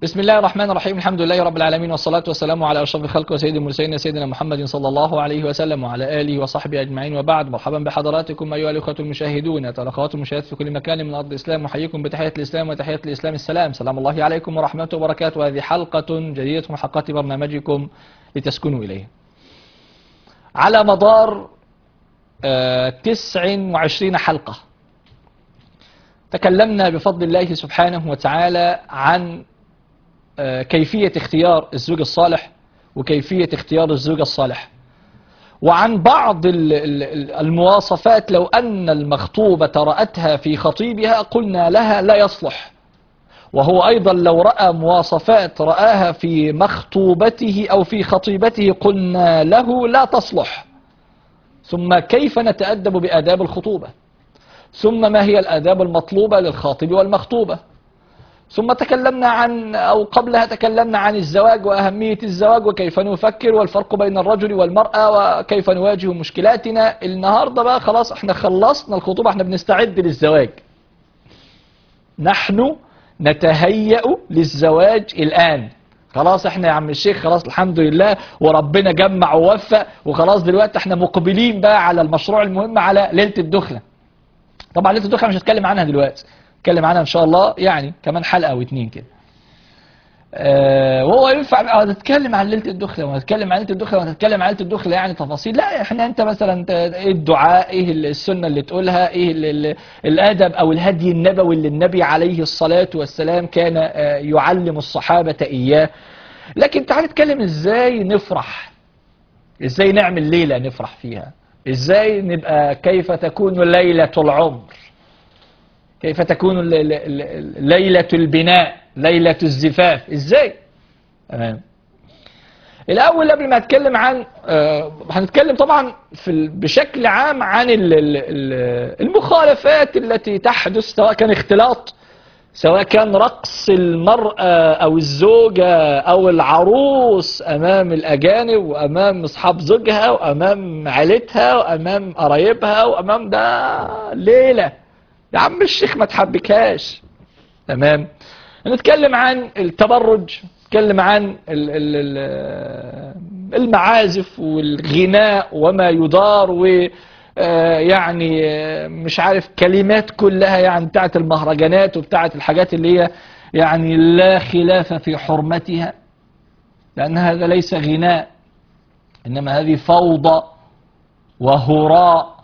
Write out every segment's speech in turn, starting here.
بسم الله الرحمن الرحيم الحمد لله رب العالمين والصلاة والسلام على أشرف الخلق وسيد المرسلين سيدنا محمد صلى الله عليه وسلم وعلى آله وصحبه أجمعين وبعد مرحبا بحضراتكم أيها الأخوة المشاهدون والأخوات المشاهدات في كل مكان من أرض الإسلام وحييكم بتحية الإسلام وتحية الإسلام السلام سلام الله عليكم ورحمته وبركاته وهذه حلقة جديدة من حلقات برنامجكم لتسكنوا إليه على مدار آه، 29 حلقة تكلمنا بفضل الله سبحانه وتعالى عن آه، كيفية اختيار الزوج الصالح وكيفية اختيار الزوجة الصالحة وعن بعض ال- ال- ال- المواصفات لو أن المخطوبة رأتها في خطيبها قلنا لها لا يصلح وهو أيضا لو رأى مواصفات رآها في مخطوبته أو في خطيبته قلنا له لا تصلح ثم كيف نتأدب بآداب الخطوبة ثم ما هي الآداب المطلوبة للخاطب والمخطوبة ثم تكلمنا عن أو قبلها تكلمنا عن الزواج وأهمية الزواج وكيف نفكر والفرق بين الرجل والمرأة وكيف نواجه مشكلاتنا النهاردة بقى خلاص احنا خلصنا الخطوبة احنا بنستعد للزواج نحن نتهيأ للزواج الآن خلاص احنا يا عم الشيخ خلاص الحمد لله وربنا جمع ووفق وخلاص دلوقتي احنا مقبلين بقى على المشروع المهم على ليلة الدخلة طبعا ليلة الدخلة مش هتكلم عنها دلوقتي هتكلم عنها ان شاء الله يعني كمان حلقة او اتنين كده آه وهو ينفع هتتكلم عن ليله الدخله وهتتكلم عن ليله الدخله وهتتكلم عن ليله الدخله يعني تفاصيل لا احنا انت مثلا انت ايه الدعاء ايه السنه اللي تقولها ايه ال ال الادب او الهدي النبوي اللي النبي عليه الصلاه والسلام كان آه، يعلم الصحابه اياه لكن تعال نتكلم ازاي نفرح ازاي نعمل ليله نفرح فيها ازاي نبقى كيف تكون ليله العمر كيف تكون ال- ال- ال- ليلة البناء ليلة الزفاف ازاي تمام الاول قبل ما اتكلم عن آه، هنتكلم طبعا في ال- بشكل عام عن ال- ال- ال- المخالفات التي تحدث سواء كان اختلاط سواء كان رقص المرأة أو الزوجة أو العروس أمام الأجانب وأمام أصحاب زوجها وأمام عيلتها وأمام قرايبها وأمام ده ليلة يا عم الشيخ ما تحبكهاش تمام نتكلم عن التبرج نتكلم عن ال- ال- ال- المعازف والغناء وما يدار و آه، يعني آه، مش عارف كلمات كلها يعني بتاعت المهرجانات وبتاعت الحاجات اللي هي يعني لا خلاف في حرمتها لأن هذا ليس غناء إنما هذه فوضى وهراء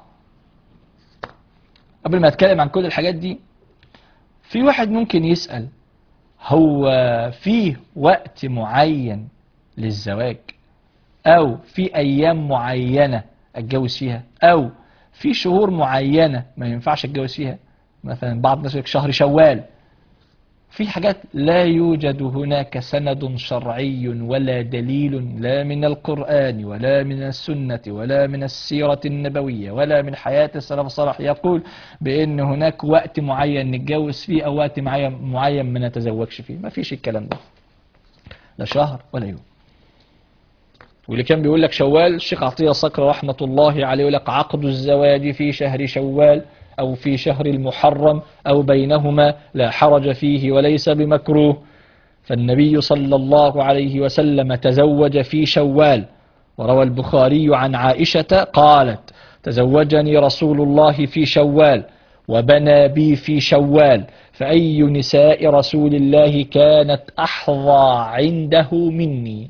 قبل ما اتكلم عن كل الحاجات دي في واحد ممكن يسأل هو فيه وقت معين للزواج او في ايام معينة اتجوز فيها او في شهور معينة ما ينفعش اتجوز فيها مثلا بعض الناس يقول لك شهر شوال في حاجات لا يوجد هناك سند شرعي ولا دليل لا من القرآن ولا من السنة ولا من السيرة النبوية ولا من حياة السلف الصالح يقول بأن هناك وقت معين نتجوز فيه أو وقت معين معين ما نتزوجش فيه ما فيش الكلام ده لا شهر ولا يوم واللي كان بيقول لك شوال الشيخ عطية صقر رحمة الله عليه يقول لك عقد الزواج في شهر شوال أو في شهر المحرم أو بينهما لا حرج فيه وليس بمكروه فالنبي صلى الله عليه وسلم تزوج في شوال وروى البخاري عن عائشة قالت تزوجني رسول الله في شوال وبنى بي في شوال فأي نساء رسول الله كانت أحظى عنده مني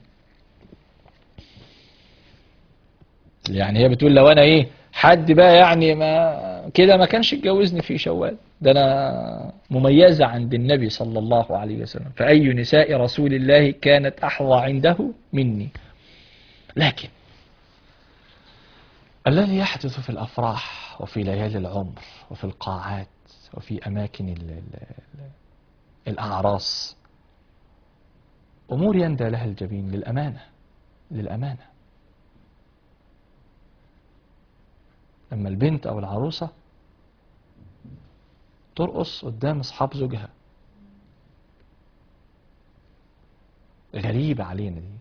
يعني هي بتقول لو انا ايه حد بقى يعني ما كده ما كانش اتجوزني في شوال ده انا مميزة عند النبي صلى الله عليه وسلم فأي نساء رسول الله كانت أحظى عنده مني لكن الذي يحدث في الأفراح وفي ليالي العمر وفي القاعات وفي أماكن ال ال ال الأعراس أمور يندى لها الجبين للأمانة للأمانة لما البنت أو العروسة ترقص قدام أصحاب زوجها غريبة علينا دي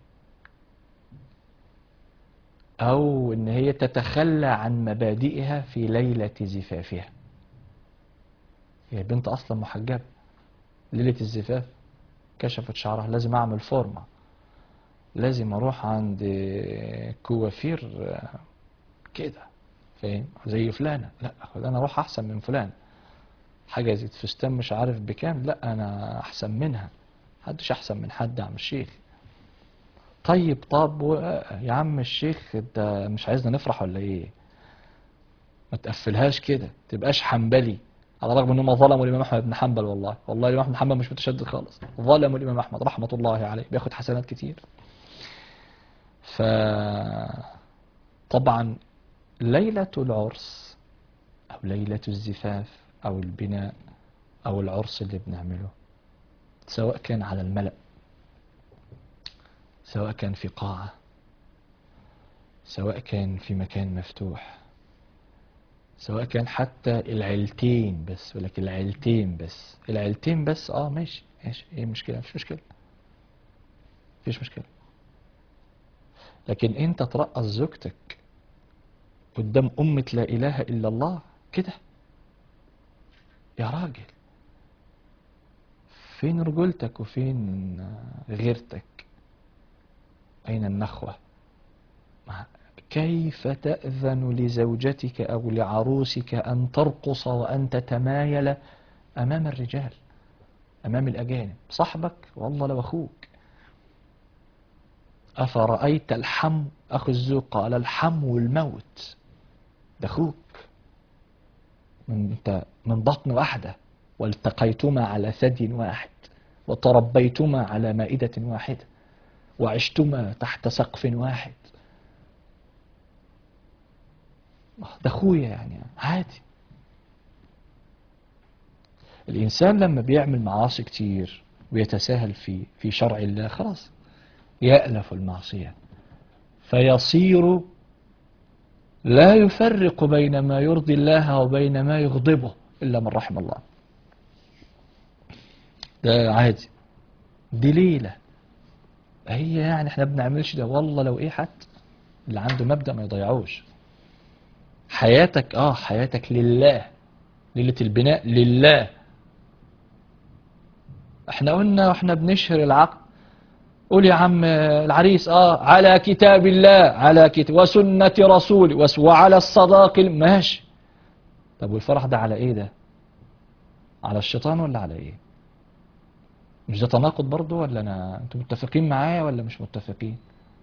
أو إن هي تتخلى عن مبادئها في ليلة زفافها هي البنت أصلا محجبة ليلة الزفاف كشفت شعرها لازم اعمل فورمة لازم اروح عند كوافير آه، كده فاهم زي فلانة لا خد انا اروح احسن من فلان حاجة زي فستان مش عارف بكام لا انا احسن منها محدش احسن من حد يا عم الشيخ طيب طب و... يا عم الشيخ انت مش عايزنا نفرح ولا ايه ما تقفلهاش كده تبقاش حنبلي على الرغم ان هم ظلموا الامام احمد بن حنبل والله والله الامام احمد بن حنبل مش متشدد خالص ظلموا الامام احمد رحمه الله عليه بياخد حسنات كتير ف طبعا ليلة العرس او ليلة الزفاف او البناء او العرس اللي بنعمله سواء كان على الملأ سواء كان في قاعة سواء كان في مكان مفتوح سواء كان حتى العيلتين بس ولكن العيلتين بس العيلتين بس اه ماشي ماشي ايه المشكلة مفيش مشكلة مفيش مشكلة لكن انت ترقص زوجتك قدام أمة لا إله إلا الله كده يا راجل فين رجولتك وفين غيرتك أين النخوة ما- كيف تأذن لزوجتك أو لعروسك أن ترقص وأن تتمايل أمام الرجال أمام الأجانب صاحبك والله لو أخوك أفرأيت الحم أخو الزوج قال الحم والموت ده أخوك من أنت من بطن واحدة والتقيتما على ثدي واحد وتربيتما على مائدة واحدة وعشتما تحت سقف واحد ده اخويا يعني عادي الإنسان لما بيعمل معاصي كتير ويتساهل في في شرع الله خلاص يألف المعصية فيصير لا يفرق بين ما يرضي الله وبين ما يغضبه إلا من رحم الله ده عادي دي ليلة هي يعني احنا بنعملش ده والله لو ايه حتى اللي عنده مبدأ ما يضيعوش حياتك اه حياتك لله ليلة البناء لله احنا قلنا واحنا بنشهر العقد قول يا عم العريس اه على كتاب الله على كتاب وسنة رسول وس- وعلى الصداق ماشي طب والفرح ده على ايه ده على الشيطان ولا على ايه مش ده تناقض برضو ولا انا انتوا متفقين معايا ولا مش متفقين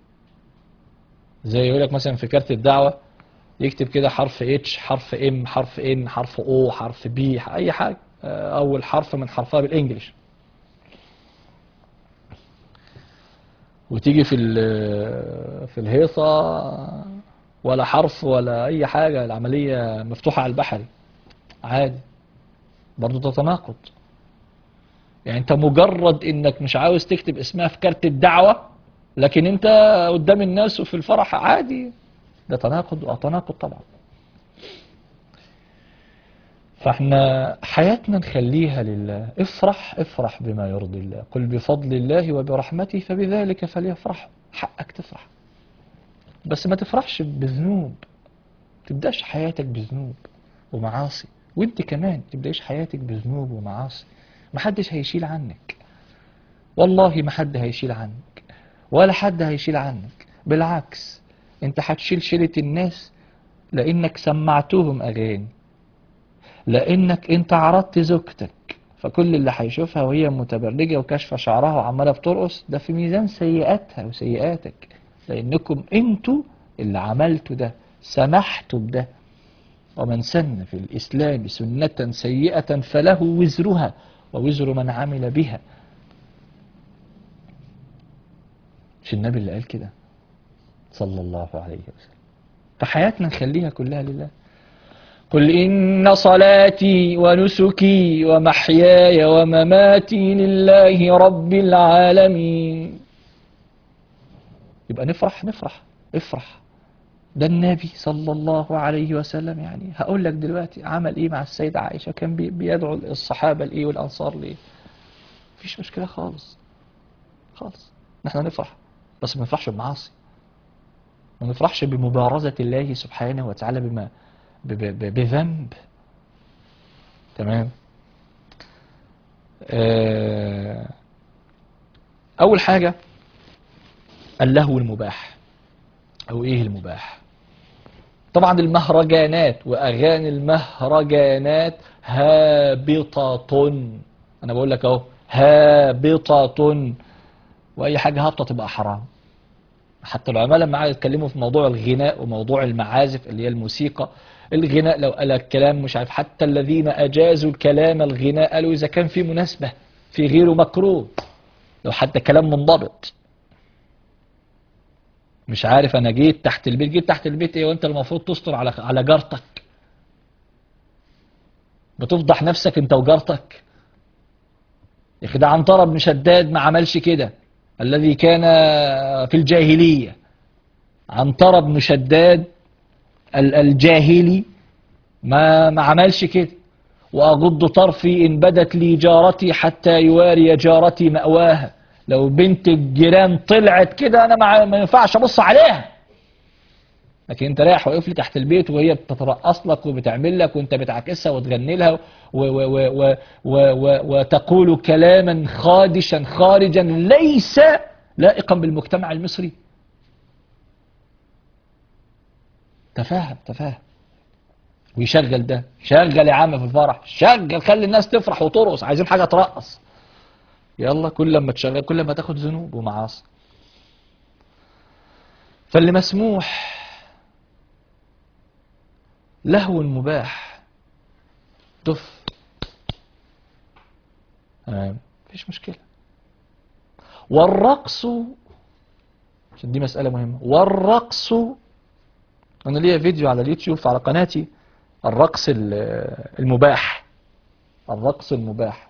زي يقول لك مثلا في كارت الدعوة يكتب كده حرف اتش حرف ام حرف ان حرف او حرف بي اي حاجة آه، اول حرف من حرفها بالانجلش وتيجي في ال- في الهيصة ولا حرف ولا اي حاجة العملية مفتوحة على البحري عادي برضو تتناقض يعني انت مجرد انك مش عاوز تكتب اسمها في كارت الدعوة لكن انت قدام الناس وفي الفرح عادي ده تناقض اه تناقض طبعا فاحنا حياتنا نخليها لله افرح افرح بما يرضي الله قل بفضل الله وبرحمته فبذلك فليفرحوا حقك تفرح بس ما تفرحش بذنوب تبداش حياتك بذنوب ومعاصي وانت كمان تبداش حياتك بذنوب ومعاصي محدش هيشيل عنك والله ما حد هيشيل عنك ولا حد هيشيل عنك بالعكس انت هتشيل شيلة الناس لانك سمعتهم اغاني لانك انت عرضت زوجتك فكل اللي هيشوفها وهي متبرجة وكاشفة شعرها وعمالة بترقص ده في ميزان سيئاتها وسيئاتك لانكم انتوا اللي عملتوا ده سمحتوا بده ومن سن في الإسلام سنة سيئة فله وزرها ووزر من عمل بها مش النبي اللي قال كده صلى الله عليه وسلم فحياتنا نخليها كلها لله قل إن صلاتي ونسكي ومحياي ومماتي لله رب العالمين يبقى نفرح نفرح افرح ده النبي صلى الله عليه وسلم يعني هقول لك دلوقتي عمل ايه مع السيدة عائشة كان بي- بيدعو الصحابة لايه والانصار ليه مفيش مشكلة خالص خالص نحن نفرح بس ما نفرحش بمعاصي ما نفرحش بمبارزة الله سبحانه وتعالى بما ب- ب- ب- بذنب تمام آه أول حاجة اللهو المباح أو إيه المباح طبعا المهرجانات وأغاني المهرجانات هابطة أنا بقول لك أهو هابطة وأي حاجة هابطة تبقى حرام حتى العلماء لما قعدوا يتكلموا في موضوع الغناء وموضوع المعازف اللي هي الموسيقى الغناء لو قال الكلام مش عارف حتى الذين أجازوا الكلام الغناء قالوا إذا كان في مناسبة في غيره مكروه لو حتى كلام منضبط مش عارف انا جيت تحت البيت جيت تحت البيت ايه وانت المفروض تستر على على جارتك بتفضح نفسك انت وجارتك يا اخي ده عنترة بن شداد ما عملش كده الذي كان في الجاهلية عنترة بن شداد ال- الجاهلي ما ما عملش كده وأغض طرفي إن بدت لي جارتي حتى يواري جارتي مأواها لو بنت الجيران طلعت كده أنا ما ما ينفعش أبص عليها لكن انت رايح واقف لي تحت البيت وهي بتترقص لك وبتعمل لك وانت بتعكسها وتغني لها و و و و و و وتقول كلاما خادشا خارجا ليس لائقا بالمجتمع المصري تفاهم تفاهم ويشغل ده شغل يا عم في الفرح شغل خلي الناس تفرح وترقص عايزين حاجة ترقص يلا كل لما تشغل كل ما تاخد ذنوب ومعاصي فاللي مسموح لهو مباح دف تمام مفيش مشكلة والرقص عشان دي مسألة مهمة والرقص أنا ليا فيديو على اليوتيوب على قناتي الرقص ال- المباح الرقص المباح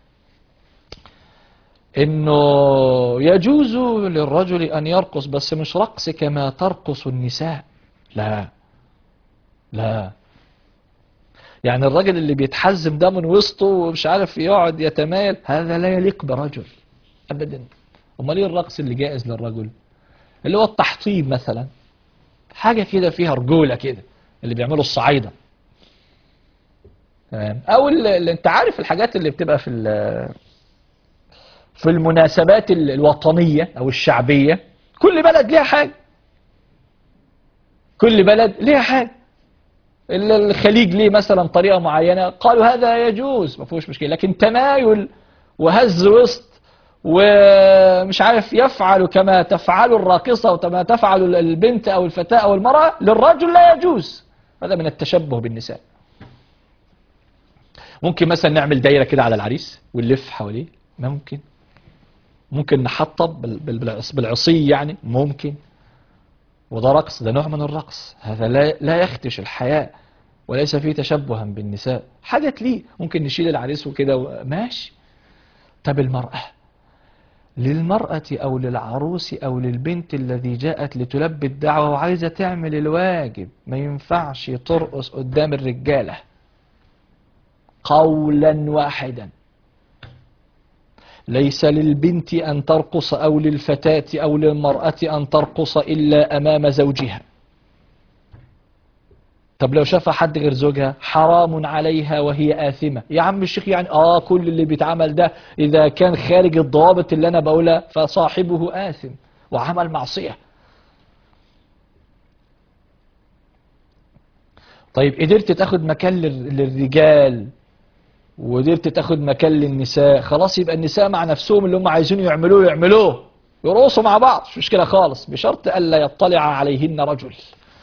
انه يجوز للرجل ان يرقص بس مش رقص كما ترقص النساء لا لا يعني الراجل اللي بيتحزم ده من وسطه ومش عارف يقعد يتمايل هذا لا يليق برجل ابدا امال ايه الرقص اللي جائز للرجل اللي هو التحطيب مثلا حاجة كده فيها رجولة كده اللي بيعملوا الصعايدة تمام او اللي انت عارف الحاجات اللي بتبقى في ال- في المناسبات ال- الوطنية او الشعبية كل بلد ليها حاجة كل بلد ليها حاجة ال- الخليج ليه مثلا طريقة معينة قالوا هذا يجوز ما فيهوش مشكلة لكن تمايل وهز وسط ومش عارف يفعل كما تفعل الراقصة وكما تفعل البنت أو الفتاة أو المرأة للرجل لا يجوز هذا من التشبه بالنساء ممكن مثلا نعمل دايرة كده على العريس ونلف حواليه ممكن ممكن نحطب بال- بال- بالعص- بالعصي يعني ممكن وده رقص ده نوع من الرقص هذا لا لا يختش الحياء وليس فيه تشبها بالنساء حاجة ليه ممكن نشيل العريس وكده و- ماشي طب المرأة للمرأة أو للعروس أو للبنت الذي جاءت لتلبي الدعوة وعايزة تعمل الواجب ما ينفعش ترقص قدام الرجالة قولا واحدا ليس للبنت أن ترقص أو للفتاة أو للمرأة أن ترقص إلا أمام زوجها طب لو شافها حد غير زوجها حرام عليها وهي آثمة يا عم الشيخ يعني آه كل اللي بيتعمل ده إذا كان خارج الضوابط اللي أنا بقولها فصاحبه آثم وعمل معصية طيب قدرت تاخد مكان لل- للرجال وقدرت تاخد مكان للنساء خلاص يبقى النساء مع نفسهم اللي هم عايزين يعملوه يعملوه يرقصوا مع بعض مش مشكلة خالص بشرط ألا يطلع عليهن رجل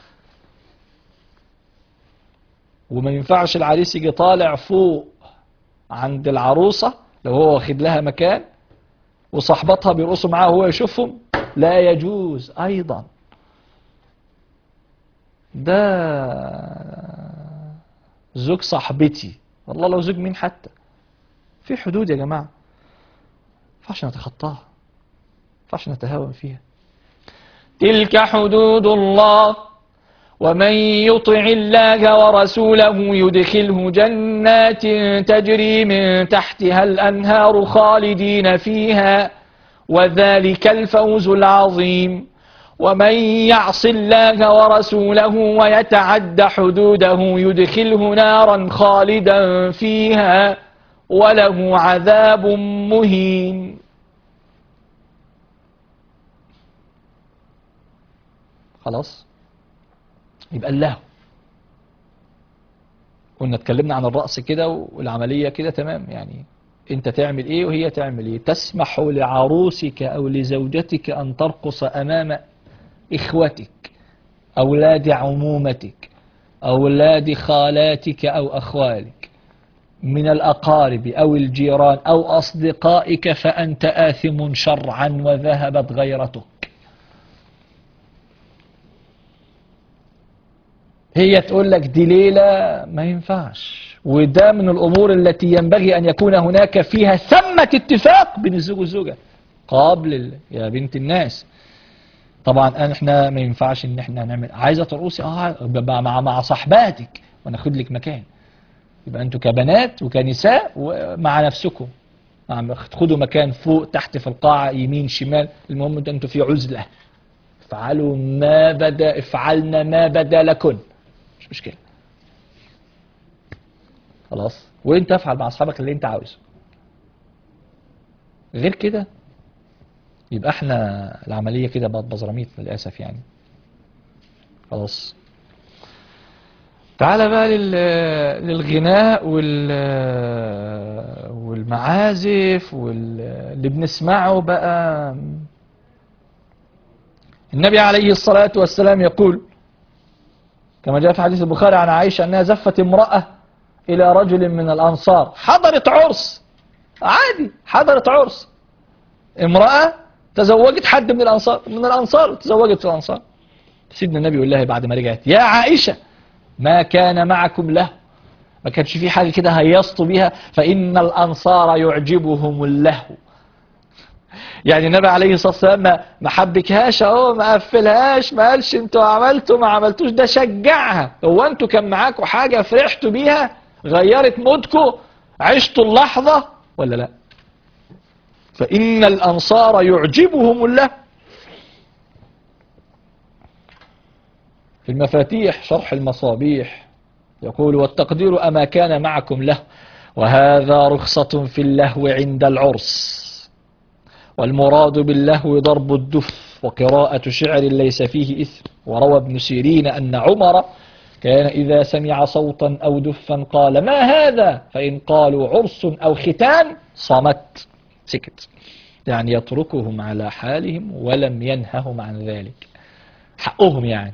وما ينفعش العريس يجي طالع فوق عند العروسة لو هو واخد لها مكان وصاحبتها بيرقصوا معاه وهو يشوفهم لا يجوز أيضا ده زوج صاحبتي والله لو زوج مين حتى في حدود يا جماعة ما ينفعش نتخطاها ما ينفعش نتهاون فيها تلك حدود الله ومن يطع الله ورسوله يدخله جنات تجري من تحتها الأنهار خالدين فيها وذلك الفوز العظيم ومن يعص الله ورسوله ويتعد حدوده يدخله نارا خالدا فيها وله عذاب مهين خلاص يبقى اللهو قلنا اتكلمنا عن الرأس كده والعملية كده تمام يعني انت تعمل ايه وهي تعمل ايه تسمح لعروسك او لزوجتك ان ترقص امام اخوتك اولاد عمومتك اولاد خالاتك او اخوالك من الاقارب او الجيران او اصدقائك فانت آثم شرعا وذهبت غيرتك هي تقول لك دي ليلة ما ينفعش وده من الأمور التي ينبغي أن يكون هناك فيها ثمة اتفاق بين الزوج والزوجة قبل ال- يا بنت الناس طبعا احنا ما ينفعش ان احنا نعمل عايزه ترقصي اه مع مع, مع صاحباتك وناخد لك مكان يبقى انتوا كبنات وكنساء ومع نفسكم مع خدوا مكان فوق تحت في القاعه يمين شمال المهم ان انتوا في عزله افعلوا ما بدا افعلنا ما بدا لكن مش مشكله خلاص وانت افعل مع اصحابك اللي انت عاوزه غير كده يبقى احنا العملية كده بقت بزراميط للأسف يعني خلاص تعال بقى لل- للغناء وال والمعازف واللي بنسمعه بقى النبي عليه الصلاة والسلام يقول كما جاء في حديث البخاري عن عائشة أنها زفت امرأة إلى رجل من الأنصار حضرت عرس عادي حضرت عرس امرأة تزوجت حد من الأنصار من الأنصار تزوجت في الأنصار سيدنا النبي يقول لها بعد ما رجعت يا عائشة ما كان معكم له ما كانش في حاجة كده هيصتوا بيها فإن الأنصار يعجبهم اللهو يعني النبي عليه الصلاة والسلام ما- ما حبكهاش اهو ما قفلهاش ما قالش انتوا عملتوا ما عملتوش ده شجعها هو انتوا كان معاكم حاجة فرحتوا بيها غيرت مودكم عشتوا اللحظة ولا لا فإن الأنصار يعجبهم الله في المفاتيح شرح المصابيح يقول والتقدير أما كان معكم له وهذا رخصة في اللهو عند العرس والمراد باللهو ضرب الدف وقراءة شعر ليس فيه إثم وروى ابن سيرين أن عمر كان إذا سمع صوتا أو دفا قال ما هذا فإن قالوا عرس أو ختان صمت سكت يعني يتركهم على حالهم ولم ينههم عن ذلك حقهم يعني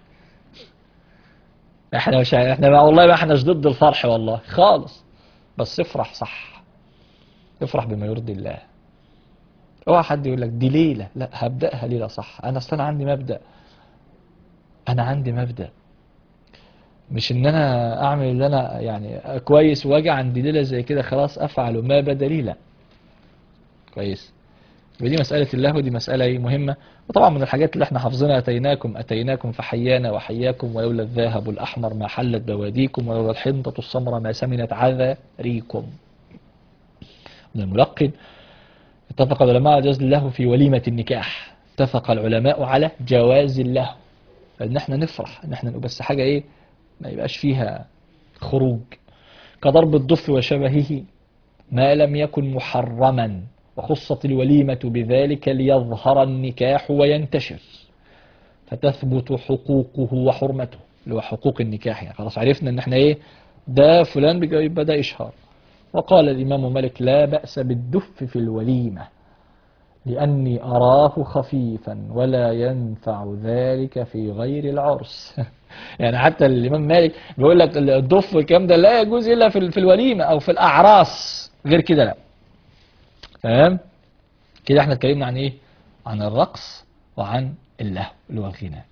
احنا مش احنا ما والله ما احناش ضد الفرح والله خالص بس افرح صح افرح بما يرضي الله اوعى حد يقول لك دي ليله لا هبداها ليله صح انا اصل انا عندي مبدا انا عندي مبدا مش ان انا اعمل اللي انا يعني كويس واجي عند ليله زي كده خلاص افعل ما بدا لي لا كويس ودي مسألة اللهو دي مسألة إيه مهمة وطبعا من الحاجات اللي احنا حافظينها أتيناكم أتيناكم فحيانا وحياكم ولولا الذهب الأحمر ما حلت بواديكم ولولا الحنطة السمراء ما سمنت عذاريكم من الملقن اتفق العلماء على جواز اللهو في وليمة النكاح اتفق العلماء على جواز اللهو فإن احنا نفرح إن احنا نقول بس حاجة إيه ما يبقاش فيها خروج كضرب الضف وشبهه ما لم يكن محرما وخصت الوليمة بذلك ليظهر النكاح وينتشر فتثبت حقوقه وحرمته اللي هو حقوق النكاح يعني خلاص عرفنا ان احنا ايه ده فلان بيجي- بدأ إشهار وقال الإمام مالك لا بأس بالدف في الوليمة لأني أراه خفيفا ولا ينفع ذلك في غير العرس يعني حتى الإمام مالك بيقول لك الدف والكلام ده لا يجوز إلا في في الوليمة أو في الأعراس غير كده لا تمام كده احنا اتكلمنا عن ايه عن الرقص وعن اللهو اللي هو الغناء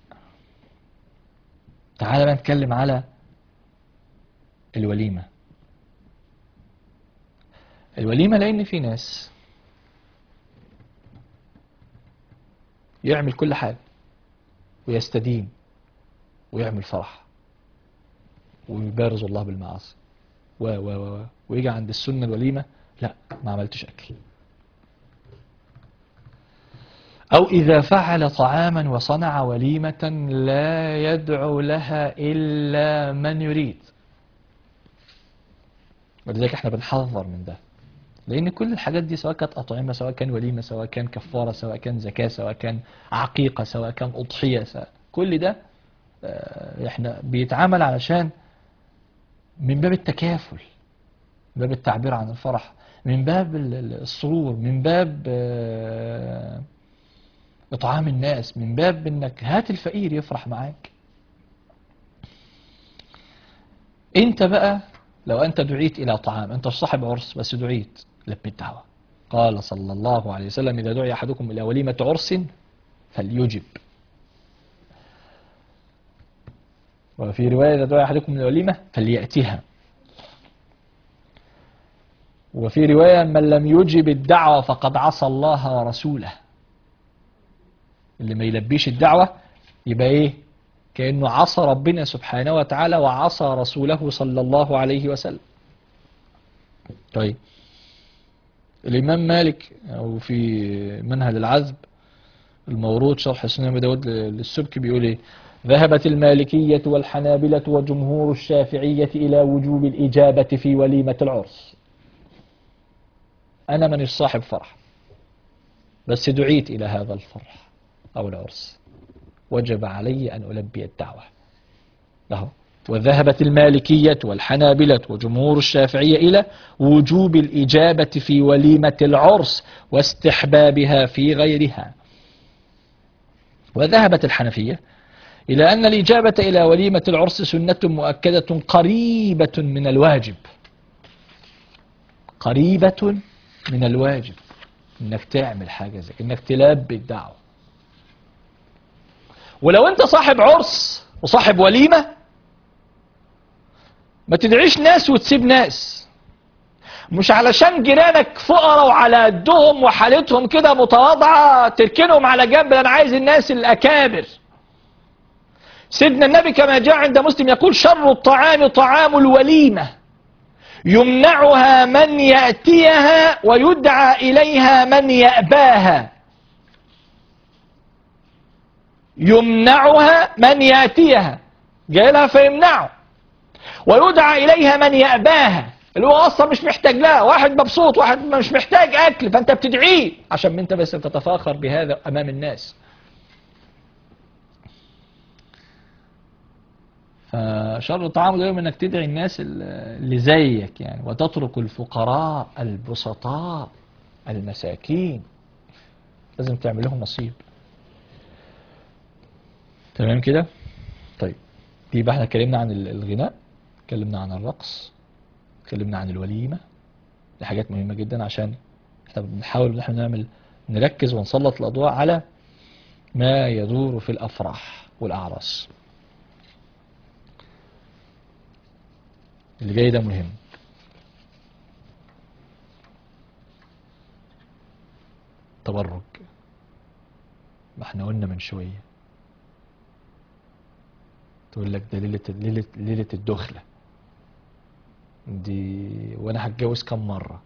تعالى بقى نتكلم على الوليمة الوليمة لأن في ناس يعمل كل حاجة ويستدين ويعمل فرح ويبارز الله بالمعاصي و و و و ويجي عند السنة الوليمة لا ما عملتش أكل أو إذا فعل طعاما وصنع وليمة لا يدعو لها إلا من يريد ولذلك احنا بنحذر من ده لأن كل الحاجات دي سواء كانت أطعمة سواء كان وليمة سواء كان كفارة سواء كان زكاة سواء كان عقيقة سواء كان أضحية سواء كل ده آه، احنا بيتعامل علشان من باب التكافل من باب التعبير عن الفرح من باب ال- ال- السرور من باب آه، إطعام الناس من باب انك هات الفقير يفرح معاك انت بقى لو انت دعيت الى طعام انت صاحب عرس بس دعيت لبي الدعوة قال صلى الله عليه وسلم اذا دعي احدكم الى وليمة عرس فليجب وفي رواية إذا دعي أحدكم من الوليمة فليأتها وفي رواية من لم يجب الدعوة فقد عصى الله ورسوله اللي ما يلبيش الدعوة يبقى إيه كأنه عصى ربنا سبحانه وتعالى وعصى رسوله صلى الله عليه وسلم طيب الإمام مالك أو في منهل العذب المورود شرح سنن أبي داود للسبكي بيقول إيه ذهبت المالكية والحنابلة وجمهور الشافعية إلى وجوب الإجابة في وليمة العرس أنا من صاحب فرح بس دعيت إلى هذا الفرح أو العرس وجب علي أن ألبي الدعوة له وذهبت المالكية والحنابلة وجمهور الشافعية إلى وجوب الإجابة في وليمة العرس واستحبابها في غيرها وذهبت الحنفية إلى أن الإجابة إلى وليمة العرس سنة مؤكدة قريبة من الواجب قريبة من الواجب إنك تعمل حاجة زي إنك تلبي الدعوة ولو أنت صاحب عرس وصاحب وليمة ما تدعيش ناس وتسيب ناس مش علشان جيرانك فقراء وعلى قدهم وحالتهم كده متواضعة تركنهم على جنب أنا عايز الناس الأكابر سيدنا النبي كما جاء عند مسلم يقول شر الطعام طعام الوليمة يمنعها من يأتيها ويدعى إليها من يأباها يمنعها من يأتيها جاي لها فيمنعه ويدعى إليها من يأباها اللي هو أصلا مش محتاج لها واحد مبسوط واحد مش محتاج أكل فأنت بتدعيه عشان أنت بس بتتفاخر بهذا أمام الناس فشر الطعام ده انك تدعي الناس اللي زيك يعني وتترك الفقراء البسطاء المساكين لازم تعمل لهم نصيب تمام كده طيب يبقى احنا اتكلمنا عن الغناء اتكلمنا عن الرقص اتكلمنا عن الوليمة دي حاجات مهمة جدا عشان احنا بنحاول ان احنا نعمل نركز ونسلط الاضواء على ما يدور في الافراح والاعراس اللي جاي ده مهم تبرج ما احنا قلنا من شوية تقول لك ده ليلة ليلة ليلة الدخلة دي وانا هتجوز كم مرة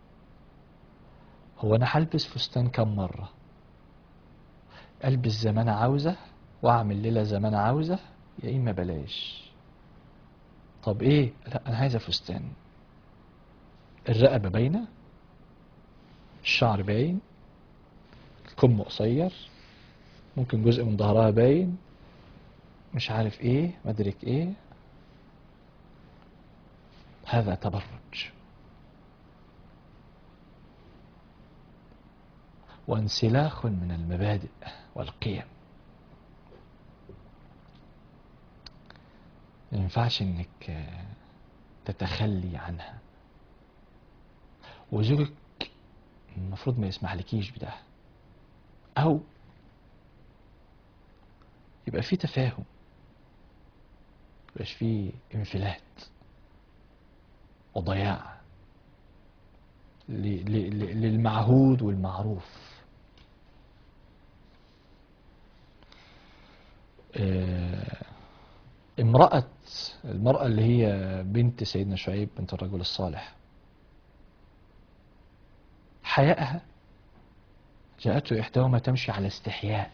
هو انا هلبس فستان كم مرة البس زي ما انا عاوزة واعمل ليلة زي ما انا عاوزة يا اما بلاش طب ايه لا انا عايزه فستان الرقبه باينه الشعر باين الكم قصير ممكن جزء من ظهرها باين مش عارف ايه مدرك ايه هذا تبرج وانسلاخ من المبادئ والقيم ما ينفعش انك تتخلي عنها وزوجك المفروض ما يسمح لكيش بده او يبقى في تفاهم يبقاش في انفلات وضياع للمعهود والمعروف آه امرأة المرأة اللي هي بنت سيدنا شعيب بنت الرجل الصالح حياءها جاءته إحداهما تمشي على استحياء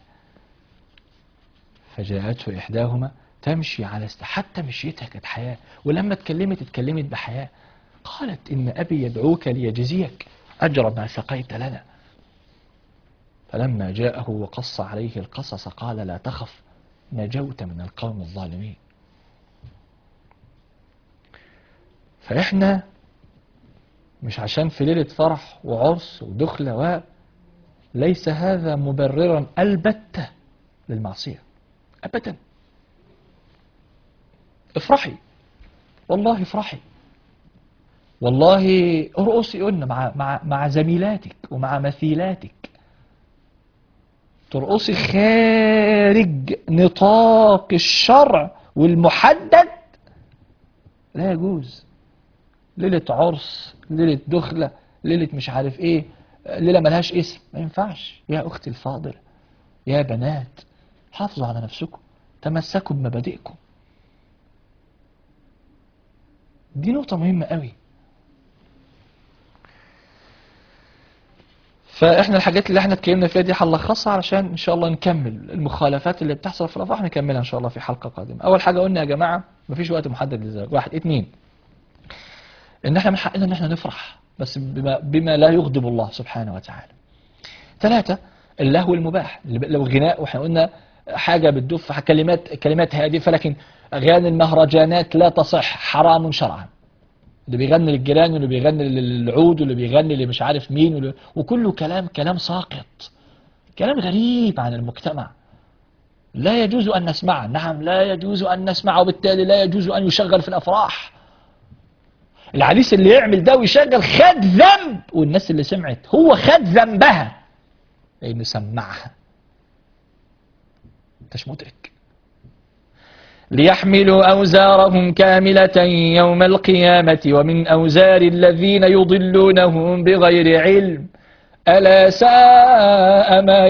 فجاءته إحداهما تمشي على است... حتى مشيتها كانت حياء ولما اتكلمت اتكلمت بحياء قالت إن أبي يدعوك ليجزيك أجر ما سقيت لنا فلما جاءه وقص عليه القصص قال لا تخف نجوت من القوم الظالمين فإحنا مش عشان في ليلة فرح وعرس ودخلة و ليس هذا مبررا البتة للمعصية أبدا افرحي والله افرحي والله ارقصي قلنا مع مع مع زميلاتك ومع مثيلاتك ترقصي خارج نطاق الشرع والمحدد لا يجوز ليلة عرس ليلة دخلة ليلة مش عارف ايه ليلة ملهاش اسم ما ينفعش يا اختي الفاضلة يا بنات حافظوا على نفسكم تمسكوا بمبادئكم دي نقطة مهمة قوي فاحنا الحاجات اللي احنا اتكلمنا فيها دي هنلخصها علشان ان شاء الله نكمل المخالفات اللي بتحصل في الافراح نكملها ان شاء الله في حلقة قادمة اول حاجة قلنا يا جماعة مفيش وقت محدد للزواج واحد اتنين ان احنا من حقنا ان احنا نفرح بس بما, بما لا يغضب الله سبحانه وتعالى ثلاثة اللهو المباح لو غناء واحنا قلنا حاجة بتدف كلمات كلمات هادفة لكن أغاني المهرجانات لا تصح حرام شرعا اللي بيغني للجيران واللي بيغني للعود واللي بيغني اللي مش عارف مين واللي وكله كلام كلام ساقط كلام غريب عن المجتمع لا يجوز أن نسمعه نعم لا يجوز أن نسمعه وبالتالي لا يجوز أن يشغل في الأفراح العريس اللي يعمل ده ويشغل خد ذنب والناس اللي سمعت هو خد ذنبها لأنه سمعها انتش مدرك ليحملوا أوزارهم كاملة يوم القيامة ومن أوزار الذين يضلونهم بغير علم ألا ساء ما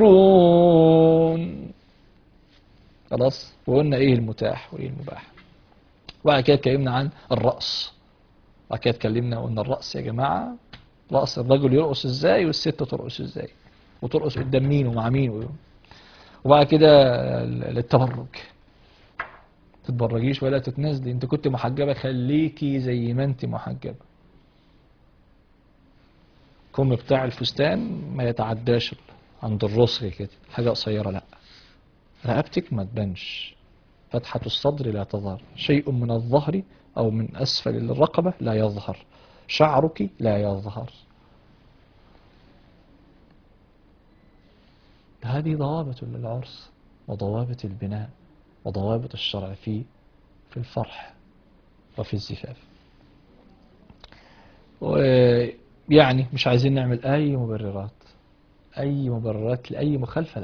يزرون خلاص وقلنا ايه المتاح وايه المباح وبعد كده اتكلمنا عن الرأس وبعد كده اتكلمنا وقلنا الرأس يا جماعة رأس الرجل يرقص ازاي والست ترقص ازاي وترقص قدام مين ومع مين وبعد كده للتبرج تتبرجيش ولا تتنازلي انت كنت محجبة خليكي زي ما انت محجبة كم بتاع الفستان ما يتعداش عند الرسغ كده حاجة قصيرة لا رقبتك ما تبانش فتحة الصدر لا تظهر شيء من الظهر أو من أسفل الرقبة لا يظهر شعرك لا يظهر هذه ضوابط للعرس وضوابط البناء وضوابط الشرع في في الفرح وفي الزفاف ويعني مش عايزين نعمل أي مبررات أي مبررات لأي مخالفة لا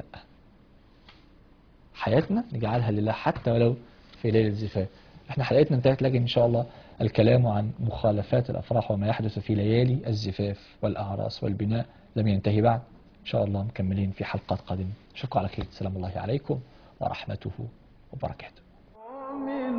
حياتنا نجعلها لله حتى ولو في ليلة الزفاف احنا حلقتنا انتهت لكن ان شاء الله الكلام عن مخالفات الافراح وما يحدث في ليالي الزفاف والاعراس والبناء لم ينتهي بعد ان شاء الله مكملين في حلقات قادمة اشوفكم على خير سلام الله عليكم ورحمته وبركاته